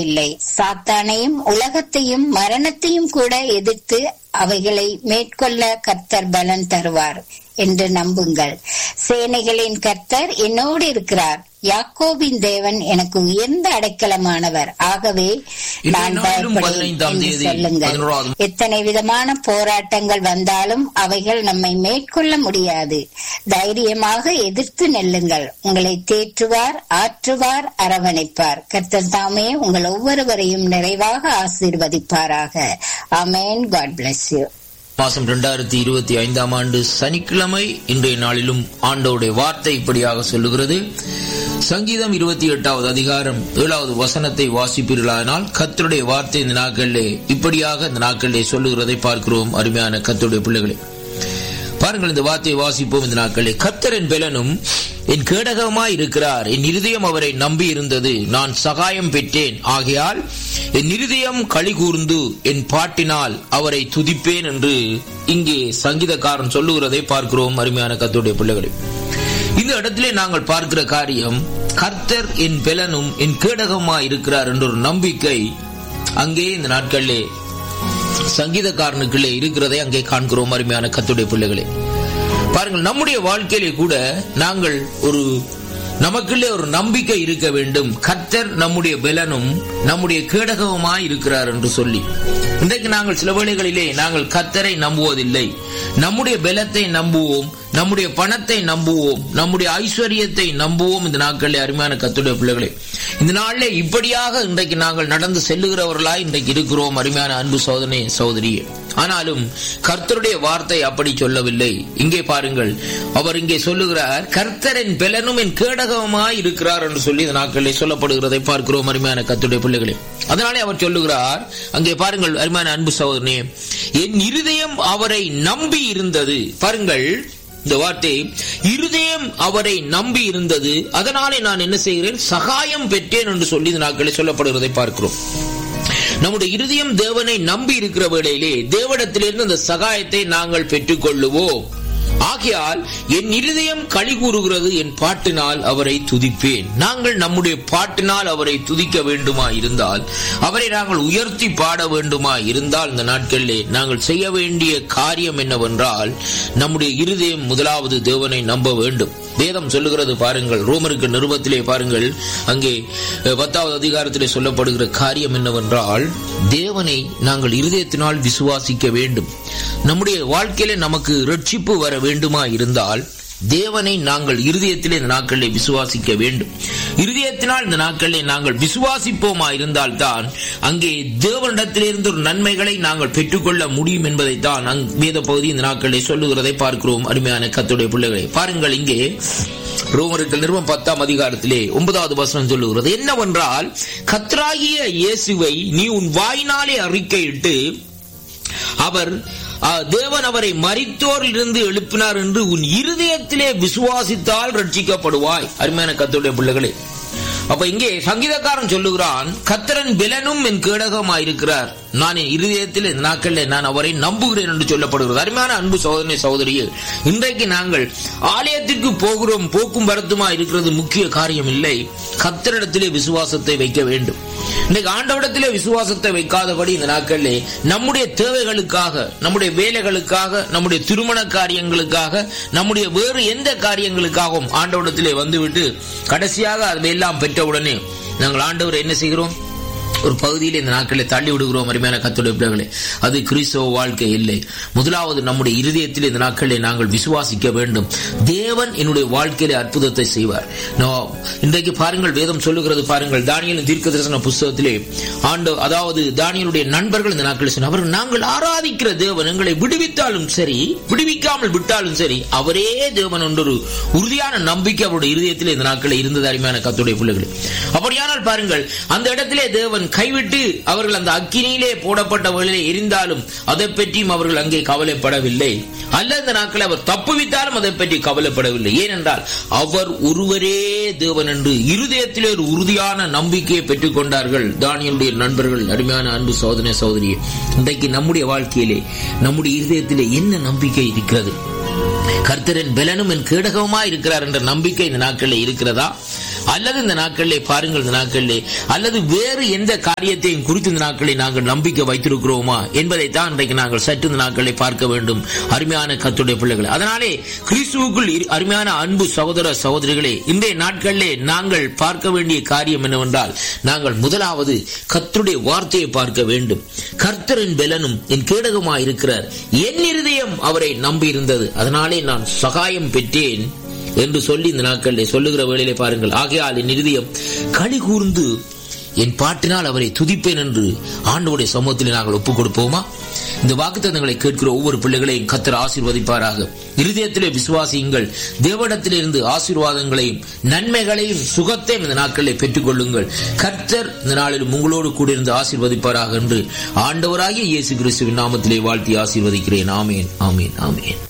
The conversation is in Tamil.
விடுவதில்லை சாத்தானையும் உலகத்தையும் மரணத்தையும் கூட எதிர்த்து அவைகளை மேற்கொள்ள கர்த்தர் பலன் தருவார் என்று நம்புங்கள் சேனைகளின் கர்த்தர் என்னோடு இருக்கிறார் யாக்கோபின் தேவன் எனக்கு உயர்ந்த அடைக்கலமானவர் ஆகவே நான் இன்றைய நாளிலும் பயப்படேன் பதினைந்தாம் என்று தேதி சொல்லுங்கள் பதினோராவது எத்தனை விதமான போராட்டங்கள் வந்தாலும் அவைகள் நம்மை மேற்கொள்ள முடியாது தைரியமாக எதிர்த்து நெல்லுங்கள் உங்களை தேற்றுவார் ஆற்றுவார் அரவணைப்பார் கர்த்தர் தாமே உங்கள் ஒவ்வொருவரையும் நிறைவாக ஆசீர்வதிப்பாராக அமேன் காட் bless யூ மாசம் இரண்டாயிரத்தி இருபத்தி ஐந்தாம் ஆண்டு சனிக்கிழமை இன்றைய நாளிலும் ஆண்டோடைய வார்த்தை இப்படியாக சொல்லுகிறது சங்கீதம் இருபத்தி எட்டாவது அதிகாரம் ஏழாவது வசனத்தை வாசிப்பீர்களானால் கத்தருடைய வார்த்தை இந்த நாட்களிலே இப்படியாக இந்த நாட்களிலே சொல்லுகிறதை பார்க்கிறோம் அருமையான கத்தருடைய பிள்ளைகளே பாருங்கள் இந்த வார்த்தையை வாசிப்போம் இந்த நாட்களே கத்தரின் பெலனும் என் கேடகமாய் இருக்கிறார் என் இருதயம் அவரை நம்பி இருந்தது நான் சகாயம் பெற்றேன் ஆகையால் என் இருதயம் களி கூர்ந்து என் பாட்டினால் அவரை துதிப்பேன் என்று இங்கே சங்கீதக்காரன் சொல்லுகிறதை பார்க்கிறோம் அருமையான கத்தருடைய பிள்ளைகளே இந்த இடத்திலே நாங்கள் பார்க்கிற காரியம் கர்த்தர் என் பெலனும் என் கேடகமாய் இருக்கிறார் என்ற ஒரு நம்பிக்கை அங்கே இந்த நாட்களிலே சங்கீதக்காரனுக்குள்ளே இருக்கிறதை அங்கே காண்கிறோம் அருமையான கத்துடைய பிள்ளைகளே பாருங்கள் நம்முடைய வாழ்க்கையிலே கூட நாங்கள் ஒரு நமக்குள்ளே ஒரு நம்பிக்கை இருக்க வேண்டும் கர்த்தர் நம்முடைய பலனும் நம்முடைய கேடகவுமாய் இருக்கிறார் என்று சொல்லி இன்றைக்கு நாங்கள் சில வேளைகளிலே நாங்கள் கர்த்தரை நம்புவதில்லை நம்முடைய பலத்தை நம்புவோம் நம்முடைய பணத்தை நம்புவோம் நம்முடைய ஐஸ்வர்யத்தை நம்புவோம் இந்த நாட்களிலே அருமையான கத்துடைய பிள்ளைகளே இந்த நாளிலே இப்படியாக இன்றைக்கு நாங்கள் நடந்து செல்லுகிறவர்களாய் இன்றைக்கு இருக்கிறோம் அருமையான அன்பு சோதனை சோதரியே ஆனாலும் கர்த்தருடைய வார்த்தை அப்படி சொல்லவில்லை இங்கே பாருங்கள் அவர் இங்கே சொல்லுகிறார் கர்த்தரின் பெலனும் என் கேடகமாய் இருக்கிறார் என்று சொல்லி இந்த நாட்களில் சொல்லப்படுகிறதை பார்க்கிறோம் அருமையான கர்த்தருடைய பிள்ளைகளே அதனாலே அவர் சொல்லுகிறார் அங்கே பாருங்கள் அருமையான அன்பு சகோதரனே என் இருதயம் அவரை நம்பி இருந்தது பாருங்கள் இந்த வார்த்தை இருதயம் அவரை நம்பி இருந்தது அதனாலே நான் என்ன செய்கிறேன் சகாயம் பெற்றேன் என்று சொல்லி இந்த நாட்களில் சொல்லப்படுகிறதை பார்க்கிறோம் நம்முடைய இருதயம் தேவனை நம்பி இருக்கிற வேளையிலே தேவனிடத்திலிருந்து அந்த சகாயத்தை நாங்கள் பெற்றுக்கொள்ளுவோம் ஆகையால் என் இருதயம் களி கூறுகிறது என் பாட்டினால் அவரை துதிப்பேன் நாங்கள் நம்முடைய பாட்டினால் அவரை துதிக்க வேண்டுமா இருந்தால் அவரை நாங்கள் உயர்த்தி பாட வேண்டுமா இருந்தால் இந்த நாட்களிலே நாங்கள் செய்ய வேண்டிய காரியம் என்னவென்றால் நம்முடைய இருதயம் முதலாவது தேவனை நம்ப வேண்டும் வேதம் சொல்லுகிறது பாருங்கள் ரோமருக்கு நிருபத்திலே பாருங்கள் அங்கே அஹ், பத்தாவது அதிகாரத்திலே சொல்லப்படுகிற காரியம் என்னவென்றால் தேவனை நாங்கள் இருதயத்தினால் விசுவாசிக்க வேண்டும் நம்முடைய வாழ்க்கையில நமக்கு ரட்சிப்பு வர வேண்டுமா இருந்தால் தேவனை நாங்கள் இருதயத்திலே இந்த நாட்களிலே விசுவாசிக்க வேண்டும் இருதயத்தினால் இந்த நாட்களிலே நாங்கள் விசுவாசிப்போமா இருந்தால் தான் அங்கே தேவனிடத்திலிருந்து ஒரு நன்மைகளை நாங்கள் பெற்றுக்கொள்ள முடியும் என்பதைத்தான் அங் வேத பகுதி இந்த நாட்களிலே சொல்லுகிறதை பார்க்கிறோம் அருமையான கத்துடைய பிள்ளைகளை பாருங்கள் இங்கே ரோமர்கள் நிறுவம் பத்தாம் அதிகாரத்திலே ஒன்பதாவது வசனம் சொல்லுகிறது என்னவென்றால் கத்ராகிய இயேசுவை நீ உன் வாயினாலே அறிக்கையிட்டு அவர் ஆ, தேவன் அவரை மரித்தோரிலிருந்து எழுப்பினார் என்று உன் இருதயத்திலே விசுவாசித்தால் ரட்சிக்கப்படுவாய் அருமையான கத்தோடைய பிள்ளைகளே அப்ப இங்கே சங்கீதக்காரன் சொல்லுகிறான் கத்தரன் பிலனும் என் கேடகமாயிருக்கிறார் நான் என் இருதயத்தில் இந்த நாட்களில் நான் அவரை நம்புகிறேன் என்று சொல்லப்படுகிறது அருமையான அன்பு சகோதரனை சகோதரியே இன்றைக்கு நாங்கள் ஆலயத்திற்கு போகிறோம் போக்கும் வரத்துமா இருக்கிறது முக்கிய காரியம் இல்லை கத்தரிடத்திலே விசுவாசத்தை வைக்க வேண்டும் இன்னைக்கு ஆண்டவரிடத்திலே விசுவாசத்தை வைக்காதபடி இந்த நாட்களிலே நம்முடைய தேவைகளுக்காக நம்முடைய வேலைகளுக்காக நம்முடைய திருமண காரியங்களுக்காக நம்முடைய வேறு எந்த காரியங்களுக்காகவும் ஆண்டவரிடத்திலே வந்துவிட்டு கடைசியாக அதையெல்லாம் பெற்றவுடனே நாங்கள் ஆண்டவரை என்ன செய்கிறோம் ஒரு பகுதியில் இந்த நாட்களில் தள்ளி விடுகிறோம் அருமையான கத்துடைய பிள்ளைகளே அது கிறிஸ்தவ வாழ்க்கை இல்லை முதலாவது நம்முடைய இருதயத்தில் இந்த நாட்களில் நாங்கள் விசுவாசிக்க வேண்டும் தேவன் என்னுடைய வாழ்க்கையில அற்புதத்தை செய்வார் நான் இன்றைக்கு பாருங்கள் வேதம் சொல்லுகிறது பாருங்கள் தானியல் தீர்க்க தரிசன புஸ்தகத்திலே ஆண்டு அதாவது தானியலுடைய நண்பர்கள் இந்த நாட்களில் சொன்ன அவர்கள் நாங்கள் ஆராதிக்கிற தேவன் எங்களை விடுவித்தாலும் சரி விடுவிக்காமல் விட்டாலும் சரி அவரே தேவன் என்ற ஒரு உறுதியான நம்பிக்கை அவருடைய இருதயத்தில் இந்த நாட்களில் இருந்தது அருமையான கத்துடைய பிள்ளைகளே அப்படியானால் பாருங்கள் அந்த இடத்திலே தேவன் கைவிட்டு அவர்கள் அந்த அக்கினியிலே போடப்பட்ட வேளையிலே எரிந்தாலும் அதை பற்றியும் அவர்கள் அங்கே கவலைப்படவில்லை அல்ல இந்த நாட்களை அவர் தப்புவித்தாலும் அதை பற்றி கவலைப்படவில்லை ஏனென்றால் அவர் ஒருவரே தேவன் என்று இருதயத்திலே ஒரு உறுதியான நம்பிக்கையை பெற்றுக் கொண்டார்கள் தானியலுடைய நண்பர்கள் அருமையான அன்பு சோதனை சோதரியே இன்றைக்கு நம்முடைய வாழ்க்கையிலே நம்முடைய இருதயத்திலே என்ன நம்பிக்கை இருக்கிறது கர்த்தரின் பலனும் என் கேடகமா இருக்கிறார் என்ற நம்பிக்கை இந்த நாட்களில் இருக்கிறதா அல்லது இந்த நாட்களிலே பாருங்கள் இந்த நாட்களிலே அல்லது வேறு எந்த காரியத்தையும் குறித்து இந்த நாட்களில் நாங்கள் நம்பிக்கை வைத்திருக்கிறோமா என்பதை தான் இன்றைக்கு நாங்கள் சற்று இந்த நாட்களை பார்க்க வேண்டும் அருமையான கத்துடைய பிள்ளைகள் அதனாலே கிறிஸ்துவுக்குள் இரு- அருமையான அன்பு சகோதர சகோதரிகளே இன்றைய நாட்களிலே நாங்கள் பார்க்க வேண்டிய காரியம் என்னவென்றால் நாங்கள் முதலாவது கர்த்தருடைய வார்த்தையை பார்க்க வேண்டும் கர்த்தரின் பலனும் என் கேடகமாய் இருக்கிறார் என் இருதயம் அவரை நம்பி இருந்தது அதனாலே நான் சகாயம் பெற்றேன் என்று சொல்லி இந்த நாட்களிலே சொல்லுகிற வேளையிலே பாருங்கள் ஆகையால் என் இருதயம் களி கூர்ந்து என் பாட்டினால் அவரை துதிப்பேன் என்று ஆண்டவருடைய சமூகத்தில் நாங்கள் ஒப்புக் கொடுப்போமா இந்த வாக்குத்தத்தங்களை கேட்கிற ஒவ்வொரு பிள்ளைகளையும் கத்தர் ஆசீர்வதிப்பாராக இருதயத்திலே விசுவாசியுங்கள் தேவனிடத்திலிருந்து ஆசீர்வாதங்களையும் நன்மைகளையும் சுகத்தையும் இந்த நாட்களில் பெற்றுக் கொள்ளுங்கள் கர்த்தர் இந்த நாளில் உங்களோடு கூட இருந்து ஆசீர்வதிப்பாராக என்று ஆண்டவராகிய இயேசு கிறிஸ்துவின் நாமத்திலே வாழ்த்தி ஆசீர்வதிக்கிறேன் ஆமேன் ஆமேன் ஆமேன்